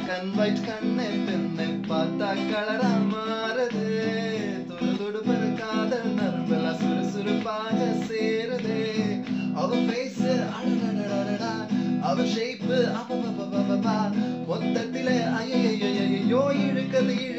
and white கண்ணை பெண்ணை பார்த்தா கலரா மாறுது துடு துடு பறக்காத நரம்பெல்லாம் சுறுசுறுப்பாக சேருது அவ ஃபேஸ் அடடடடடா அவ ஷேப் அப்பப்பப்பப்பப்பா மொத்தத்திலே ஐயோ இழுக்கது இழு